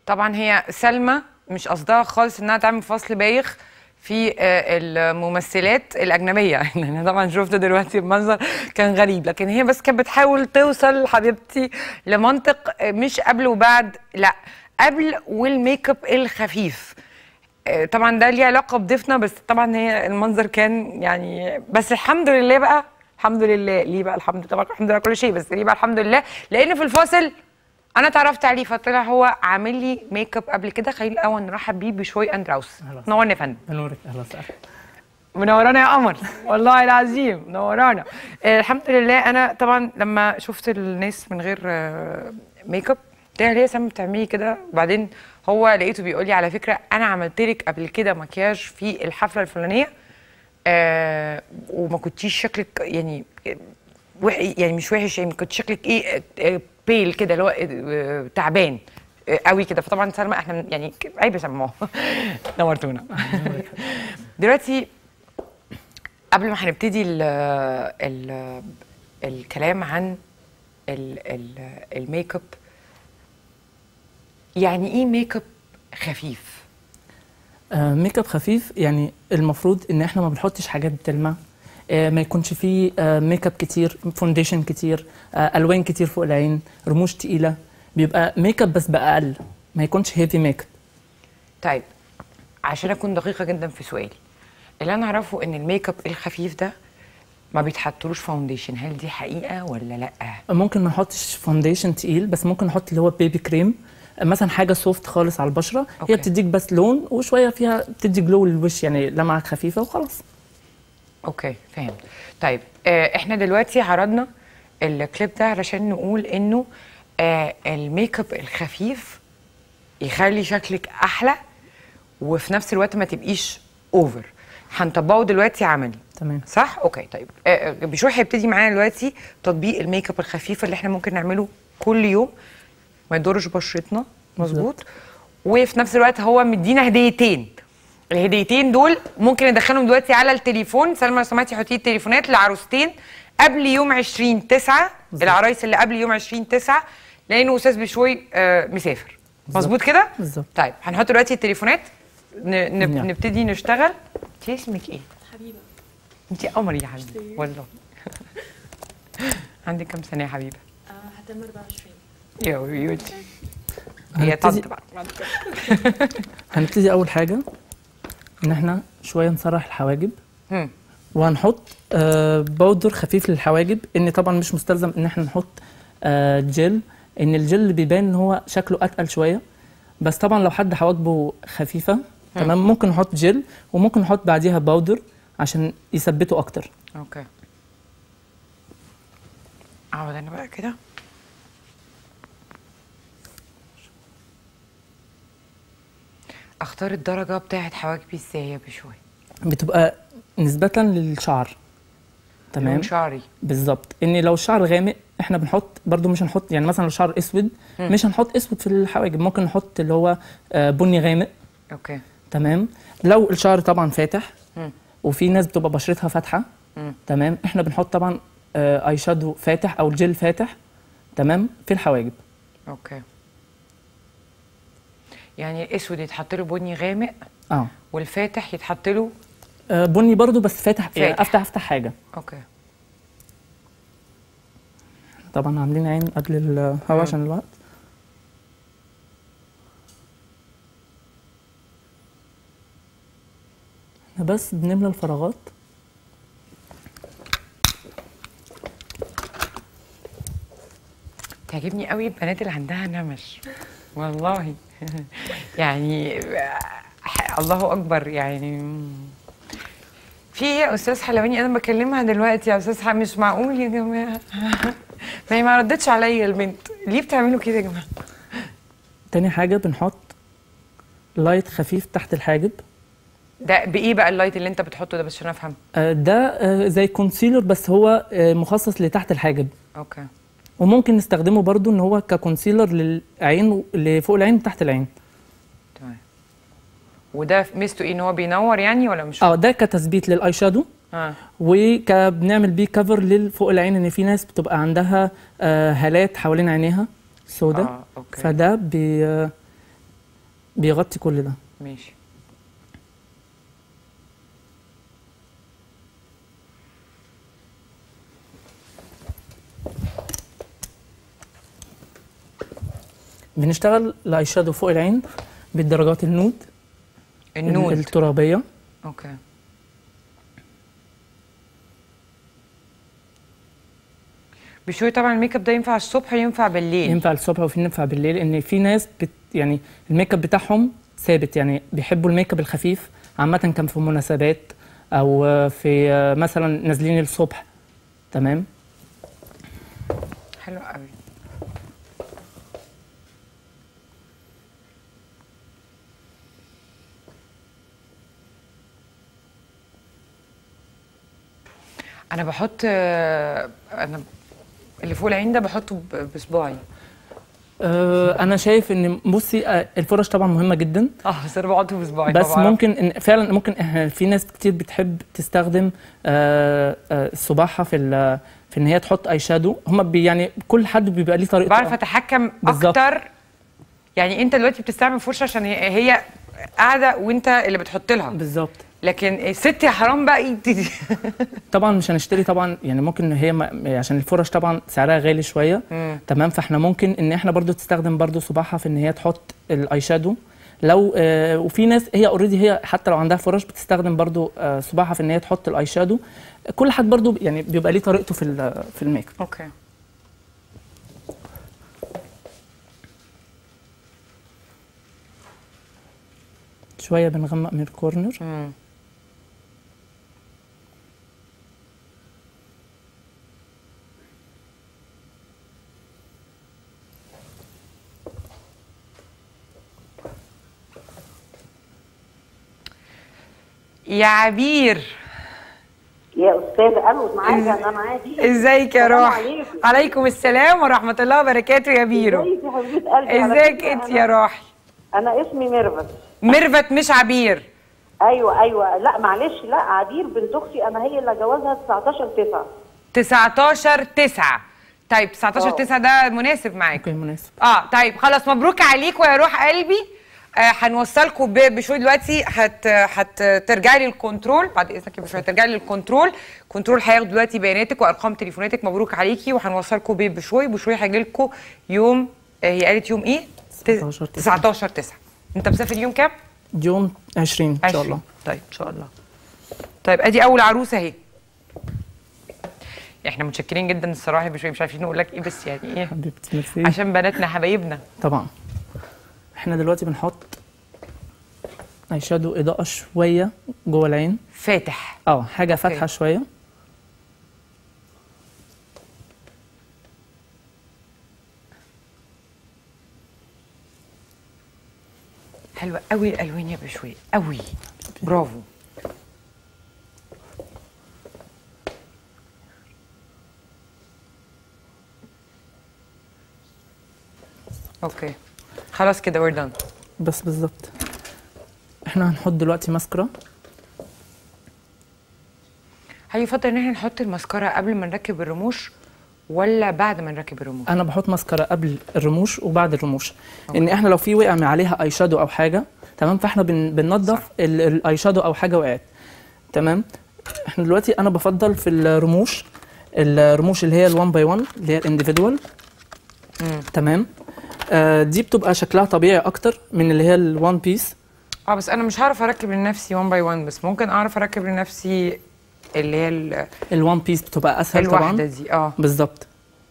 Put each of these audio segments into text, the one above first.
طبعا هي سلمى مش قصدها خالص انها تعمل فصل بايخ في آه، الممثلات الاجنبيه يعني انا طبعا شفت دلوقتي المنظر كان غريب لكن هي بس كانت بتحاول توصل حبيبتي لمنطق آه، مش قبل وبعد لا قبل والميك اب الخفيف آه، طبعا ده ليه علاقه بضيفنا بس طبعا هي المنظر كان يعني بس الحمد لله بقى الحمد لله ليه بقى الحمد طبعا الحمد لله على كل شيء بس ليه بقى الحمد لله لان في الفاصل انا اتعرفت عليه فطلع هو عامل لي ميك اب قبل كده خلينا الاول نرحب بيه بشوي اندراوس أهلا وسهلا. نورنا يا فندم بنورك اهلا وسهلا منورانا يا قمر والله العظيم منورانا آه الحمد لله انا طبعا لما شفت الناس من غير آه ميك اب قلت لها ليه يا سام بتعملي كده وبعدين هو لقيته بيقول لي على فكره انا عملت لك قبل كده مكياج في الحفله الفلانيه آه وما كنتيش شكلك يعني وح يعني مش وحش يعني كنت شكلك ايه آه، بيل كده اللي هو آه، تعبان آه، قوي كده فطبعا سلمى احنا يعني عيب يا سلمى نورتونا دلوقتي قبل ما هنبتدي ال ال الكلام عن ال ال الميك اب يعني ايه ميك اب خفيف آه ميك اب خفيف يعني المفروض ان احنا ما بنحطش حاجات بتلمع آه ما يكونش فيه آه ميك اب كتير فونديشن كتير آه الوان كتير فوق العين رموش تقيله بيبقى ميك اب بس باقل ما يكونش هيفي ميك اب طيب عشان اكون دقيقه جدا في سؤالي اللي انا اعرفه ان الميك اب الخفيف ده ما بيتحطلوش فاونديشن هل دي حقيقه ولا لا ممكن ما نحطش فونديشن تقيل بس ممكن نحط اللي هو بيبي كريم آه، مثلا حاجه سوفت خالص على البشره أوكي. هي بتديك بس لون وشويه فيها بتدي جلو للوش يعني لمعه خفيفه وخلاص اوكي فهمت طيب آه احنا دلوقتي عرضنا الكليب ده علشان نقول انه آه الميك اب الخفيف يخلي شكلك احلى وفي نفس الوقت ما تبقيش اوفر هنطبقه دلوقتي عملي تمام صح اوكي طيب آه آه، بشوي هيبتدي معانا دلوقتي تطبيق الميك اب الخفيف اللي احنا ممكن نعمله كل يوم ما يضرش بشرتنا مظبوط وفي نفس الوقت هو مدينا هديتين الهديتين دول ممكن ندخلهم دلوقتي على التليفون سلمى لو سمحتي حطي التليفونات لعروستين قبل يوم 20 9 العرايس اللي قبل يوم 20 9 لانه استاذ بشوي آه مسافر بالظبط. مظبوط كده بالظبط. طيب هنحط دلوقتي التليفونات ن... نب... نعم. نبتدي نشتغل انت اسمك ايه حبيبه انت قمر يا حبيبه والله عندك كام سنه يا حبيبه هتم 24 يا بيوتي هي هنبتدي- طنط بقى هنبتدي اول حاجه ان احنا شويه نسرح الحواجب مم. وهنحط آه بودر خفيف للحواجب ان طبعا مش مستلزم ان احنا نحط آه جل ان الجل بيبان ان هو شكله اتقل شويه بس طبعا لو حد حواجبه خفيفه تمام ممكن نحط جل وممكن نحط بعديها بودر عشان يثبته اكتر اوكي اقعد انا بقى كده اختار الدرجه بتاعه حواجبي ازاي يا بشوي بتبقى نسبه للشعر تمام لون شعري بالظبط ان لو الشعر غامق احنا بنحط برضو مش هنحط يعني مثلا لو شعر اسود مش هنحط اسود في الحواجب ممكن نحط اللي هو آه، بني غامق اوكي تمام لو الشعر طبعا فاتح مم. وفي ناس بتبقى بشرتها فاتحه مم. تمام احنا بنحط طبعا آه، اي شادو فاتح او جل فاتح تمام في الحواجب اوكي يعني الاسود يتحط له بني غامق اه والفاتح يتحط له آه، بني برضو بس فاتح يعني فاتح. افتح افتح حاجه اوكي طبعا عاملين عين قبل الهوا عشان الوقت احنا بس بنملى الفراغات تعجبني قوي البنات اللي عندها نمش والله يعني ح- الله اكبر يعني في ايه يا استاذ حلواني انا بكلمها دلوقتي يا استاذ ح- مش معقول يا جماعه ما هي ما ردتش عليا البنت ليه بتعملوا كده يا جماعه تاني حاجة بنحط لايت خفيف تحت الحاجب ده بايه بقى اللايت اللي انت بتحطه ده بس عشان افهم آه، ده آه، زي كونسيلر بس هو آه، مخصص لتحت الحاجب اوكي وممكن نستخدمه برضو ان هو ككونسيلر للعين اللي فوق العين وتحت العين تمام وده ميزته ايه ان هو بينور يعني ولا مش اه ده كتثبيت للاي شادو اه وبنعمل بيه كفر لفوق العين ان في ناس بتبقى عندها آه، هالات حوالين عينيها سوداء اه اوكي فده بي آه، بيغطي كل ده ماشي بنشتغل الاي شادو فوق العين بالدرجات النود النود الترابيه اوكي بشوي طبعا الميك اب ده ينفع الصبح ينفع بالليل ينفع الصبح وفي ينفع بالليل ان في ناس بت يعني الميك اب بتاعهم ثابت يعني بيحبوا الميك اب الخفيف عامه كان في مناسبات او آه، في آه، مثلا نازلين الصبح تمام حلو قوي انا بحط آه، انا اللي فوق العين ده بحطه ب- بصباعي آه، انا شايف ان بصي آه، الفرش طبعا مهمه جدا اه بس انا بحطه بصباعي بس ما بعرفش. ممكن إن فعلا ممكن إحنا في ناس كتير بتحب تستخدم آه، آه، صباعها في ال- في ان هي تحط اي شادو هم بي يعني كل حد بيبقى ليه طريقته بعرف اتحكم بالظبط. اكتر يعني انت دلوقتي بتستعمل فرشه عشان هي, هي قاعده وانت اللي بتحط لها بالظبط لكن الست يا حرام بقى ايدي دي طبعا مش هنشتري طبعا يعني ممكن هي ما عشان الفرش طبعا سعرها غالي شويه تمام فاحنا ممكن ان احنا برضو تستخدم برضو صباعها في ان هي تحط الاي شادو لو آه وفي ناس هي اوريدي هي حتى لو عندها فرش بتستخدم برضو آه صباعها في ان هي تحط الاي شادو كل حد برضو يعني بيبقى ليه طريقته في ال- في الميك اب اوكي شويه بنغمق من الكورنر مم. يا عبير يا استاذه الو معايا انا معاكي ازيك يا السلام روح عليكم. عليكم السلام ورحمه الله وبركاته يا بيرو ازيك يا حبيبه قلبي على ازيك فكرة انت أنا- يا روحي انا اسمي ميرفت ميرفت مش عبير ايوه ايوه لا معلش لا عبير بنت اختي انا هي اللي جوازها 19 9 19 9 طيب 19 اه. 9 ده مناسب معاك اوكي مناسب اه طيب خلاص مبروك عليكم يا روح قلبي آه هنوصلكم ب- بشوي دلوقتي هت هترجعي لي الكنترول بعد اذنك يا بشوي هترجعي لي الكنترول كنترول هياخد دلوقتي بياناتك وارقام تليفوناتك مبروك عليكي وهنوصلكم ب- بشوي بشوي هيجي لكم يوم آه هي قالت يوم ايه؟ 19 9. 19 9 انت مسافر يوم كام؟ يوم 20 ان شاء 20. الله طيب ان شاء الله طيب ادي اول عروسه اهي احنا متشكرين جدا الصراحه بشوي مش عارفين نقول لك ايه بس يعني ايه حبيبتي ميرسي عشان بناتنا حبايبنا طبعا احنا دلوقتي بنحط اي شادو اضاءه شويه جوه العين فاتح اه حاجه فاتحه شويه حلوه قوي الالوان يا بشوي قوي برافو اوكي خلاص كده وير دان بس بالظبط احنا هنحط دلوقتي ماسكرا هل يفضل ان احنا نحط المسكره قبل ما نركب الرموش ولا بعد ما نركب الرموش انا بحط ماسكرا قبل الرموش وبعد الرموش ان احنا لو في وقع من عليها اي شادو او حاجه تمام فاحنا بن بننضف ال- الاي شادو او حاجه وقعت تمام احنا دلوقتي انا بفضل في الرموش الرموش اللي هي ال1 باي 1 اللي هي الانديفيدوال تمام آه دي بتبقى شكلها طبيعي اكتر من اللي هي الوان بيس اه بس انا مش هعرف اركب لنفسي 1 باي 1 بس ممكن اعرف اركب لنفسي اللي هي ال- الوان بيس بتبقى اسهل الواحده طبعا دي اه بالظبط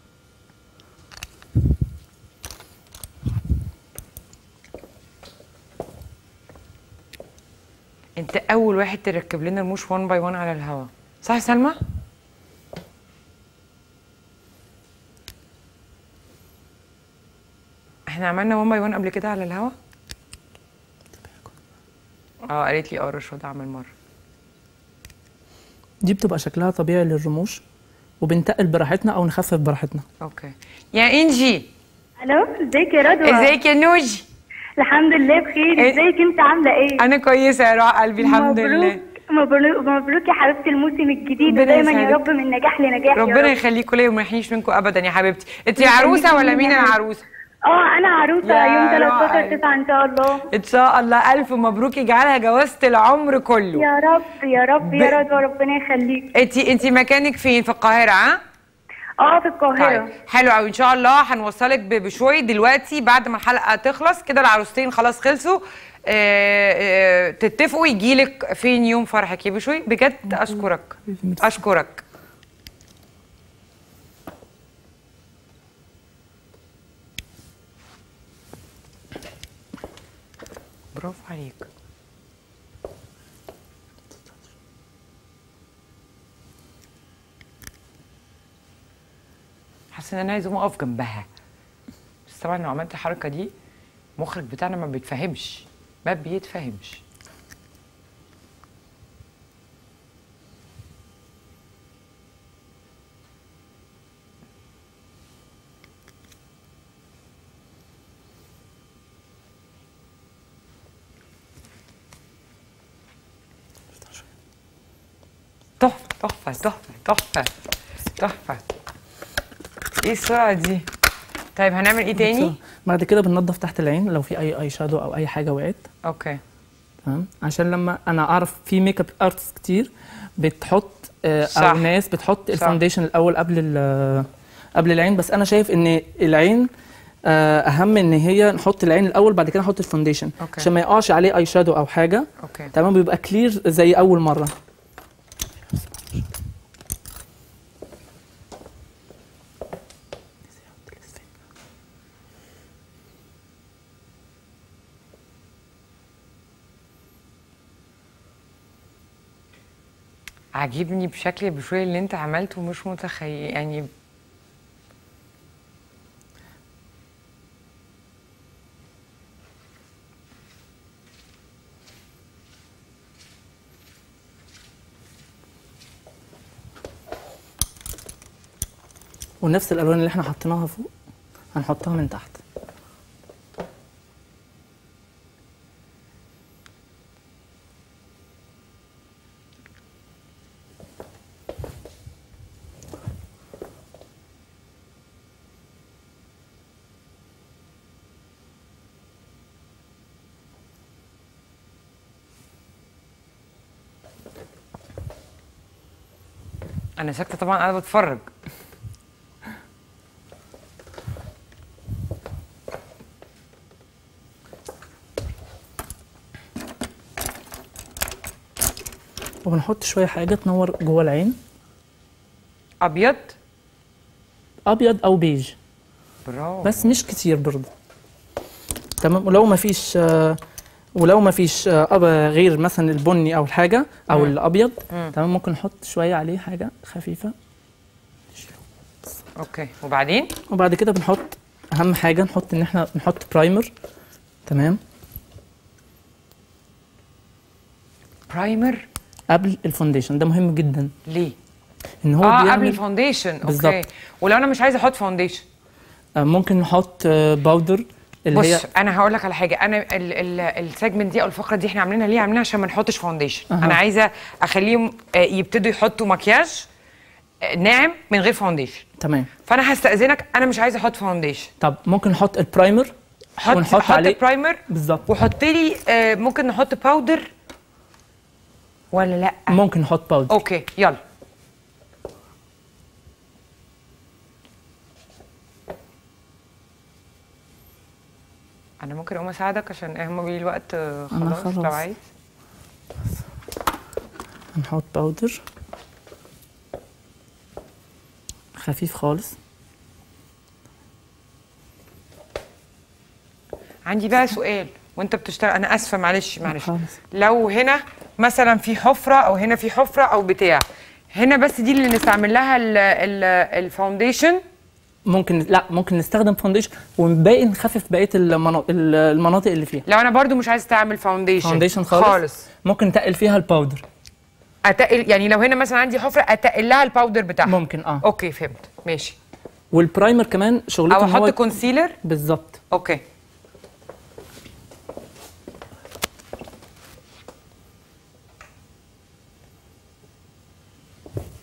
انت اول واحد تركب لنا رموش 1 باي 1 على الهوا صح يا سلمى احنا عملنا 1 باي 1 قبل كده على الهوا اه قالت لي اه رشوة عمل مره دي بتبقى شكلها طبيعي للرموش وبنتقل براحتنا او نخفف براحتنا اوكي يا انجي الو ازيك يا رضوى ازيك يا نوجي الحمد لله بخير إيه؟ ازيك انت عامله ايه انا كويسه يا روح قلبي الحمد لله مبروك مبروك مبروك يا حبيبتي الموسم الجديد ربنا ودايما يا يسعدك. رب من نجاح لنجاح يا ربنا رب. يخليكوا ليا وما يحنيش منكم ابدا يا حبيبتي انت يا يخليك عروسه ولا لينا مين يا حبيبتي. العروسه اه انا عروسه يا يوم روعة. 13 9 ان شاء الله ان شاء الله الف مبروك يجعلها جوازة العمر كله يا رب يا رب يا ب- رضوى ربنا يخليك انت انت مكانك فين في القاهرة ها اه في القاهره طيب حلو قوي ان شاء الله هنوصلك ب- بشوي دلوقتي بعد ما الحلقه تخلص كده العروستين خلاص خلصوا آه، آه، تتفقوا يجيلك فين يوم فرحك يا بشوي بجد اشكرك اشكرك برافو عليك حاسه ان انا عايزه اقوم اقف جنبها بس طبعا لو عملت الحركه دي المخرج بتاعنا ما بيتفهمش ما بيتفهمش تحفه تحفه تحفه تحفه تحفه ايه السرعه دي طيب هنعمل ايه تاني بعد كده بننضف تحت العين لو في اي اي شادو او اي حاجه وقعت اوكي تمام عشان لما انا اعرف في ميك اب ارتست كتير بتحط آه، صح. او ناس بتحط الفاونديشن الاول قبل ال- قبل العين بس انا شايف ان العين آه، اهم ان هي نحط العين الاول بعد كده نحط الفاونديشن أوكي. عشان ما يقعش عليه اي شادو او حاجه اوكي تمام بيبقى كلير زي اول مره عاجبني بشكل بشوية اللي انت عملته مش متخيل يعني ونفس الالوان اللي احنا حطيناها فوق هنحطها من تحت انا ساكته طبعا قاعده بتفرج وبنحط شويه حاجه تنور جوه العين ابيض ابيض او بيج برافو بس مش كتير برضه تمام ولو ما فيش آه، ولو ما فيش آه، أب- غير مثلا البني او الحاجه او مم. الابيض مم. تمام ممكن نحط شويه عليه حاجه خفيفه اوكي وبعدين وبعد كده بنحط اهم حاجه نحط ان احنا نحط برايمر تمام برايمر قبل الفونديشن ده مهم جدا ليه ان هو اه قبل بيعمل الفاونديشن اوكي بالظبط. ولو انا مش عايزه احط فاونديشن آه، ممكن نحط آه، باودر اللي بص هي انا هقول لك على حاجه انا ال- ال- السيجمنت دي او الفقره دي احنا عاملينها ليه عاملينها عشان ما نحطش فاونديشن أها. انا عايزه اخليهم آه، يبتدوا يحطوا مكياج آه، ناعم من غير فاونديشن تمام فانا هستاذنك انا مش عايزه احط فاونديشن طب ممكن نحط البرايمر حط ونحط حط عليه برايمر بالظبط وحط لي آه، ممكن نحط باودر ولا لا ممكن نحط باودر اوكي يلا انا ممكن اقوم اساعدك عشان هم بيقولوا الوقت آه، أنا خلاص لو خلاص. عايز نحط باودر خفيف خالص عندي بقى سؤال وانت بتشتغل انا اسفه معلش معلش خالص. لو هنا مثلا في حفره او هنا في حفره او بتاع هنا بس دي اللي نستعمل لها ال- ال- الفاونديشن ممكن لا ممكن نستخدم فاونديشن والباقي نخفف بقيه المنا- المناطق اللي فيها لو انا برضو مش عايز استعمل فاونديشن فاونديشن خالص, خالص ممكن نتقل فيها الباودر اتقل يعني لو هنا مثلا عندي حفره اتقل لها الباودر بتاعها ممكن اه اوكي فهمت ماشي والبرايمر كمان شغلته او إن هو احط كونسيلر بالظبط اوكي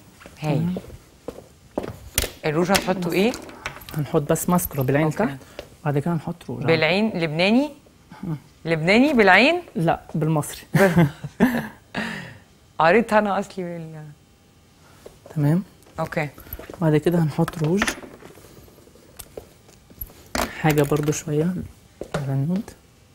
هايل الروج هتحطوا ايه هنحط بس ماسكرا بالعين أوكي. تحت بعد كده هنحط روج بالعين لبناني لبناني بالعين لا بالمصري قريت انا اصلي بال تمام اوكي بعد كده هنحط روج حاجة برضو شوية على النود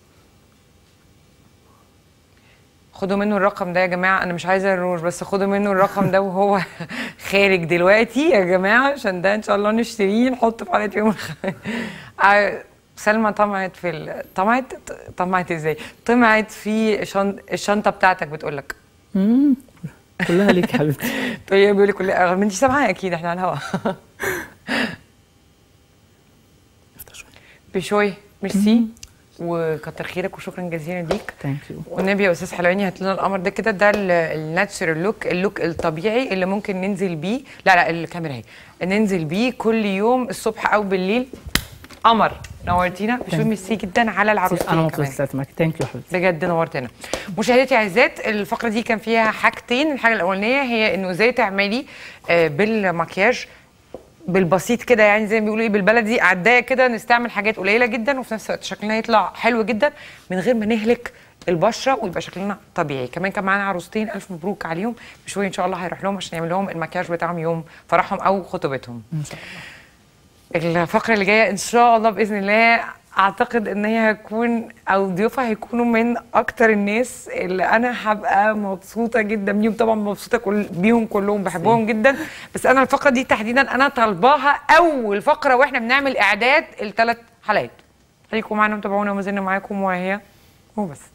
خدوا منه الرقم ده يا جماعه انا مش عايزه الروج بس خدوا منه الرقم ده وهو خارج دلوقتي يا جماعه عشان ده ان شاء الله نشتريه نحطه في حلقه يوم الخميس آه، سلمى طمعت في ال... طمعت طمعت ازاي طمعت في شن... الشنطه بتاعتك بتقول لك مم. كلها ليك يا حبيبتي طيب بيقول لك كلها انت سامعاها اكيد احنا على الهوا افتح شوية بشوي ميرسي وكتر خيرك وشكرا جزيلا ليك ثانك يو والنبي يا استاذ حلواني هات لنا القمر ده كده ده الناتشرال لوك اللوك الطبيعي اللي ممكن ننزل بيه لا لا الكاميرا اهي ننزل بيه كل يوم الصبح او بالليل قمر نورتينا بشوي ميرسي جدا على العروستين انا كمان مبسوط طلعت معاك ثانك يو حبيبتي بجد نورتنا مشاهدتي اعزائي الفقره دي كان فيها حاجتين الحاجه الاولانيه هي انه ازاي تعملي آه، بالمكياج بالبسيط كده يعني زي ما بيقولوا ايه بالبلدي عدايه كده نستعمل حاجات قليله جدا وفي نفس الوقت شكلنا يطلع حلو جدا من غير ما نهلك البشره ويبقى شكلنا طبيعي كمان كان معانا عروستين الف مبروك عليهم بشويه ان شاء الله هيروح لهم عشان يعمل لهم المكياج بتاعهم يوم فرحهم او خطوبتهم ان شاء الله الفقره اللي جايه ان شاء الله باذن الله اعتقد ان هي هتكون او ضيوفها هيكونوا من اكتر الناس اللي انا هبقى مبسوطه جدا بيهم طبعا مبسوطه كل بيهم كلهم بحبهم جدا بس انا الفقره دي تحديدا انا طالباها اول فقره واحنا بنعمل اعداد الثلاث حلقات خليكم معانا وتابعونا وما زلنا معاكم وهي وبس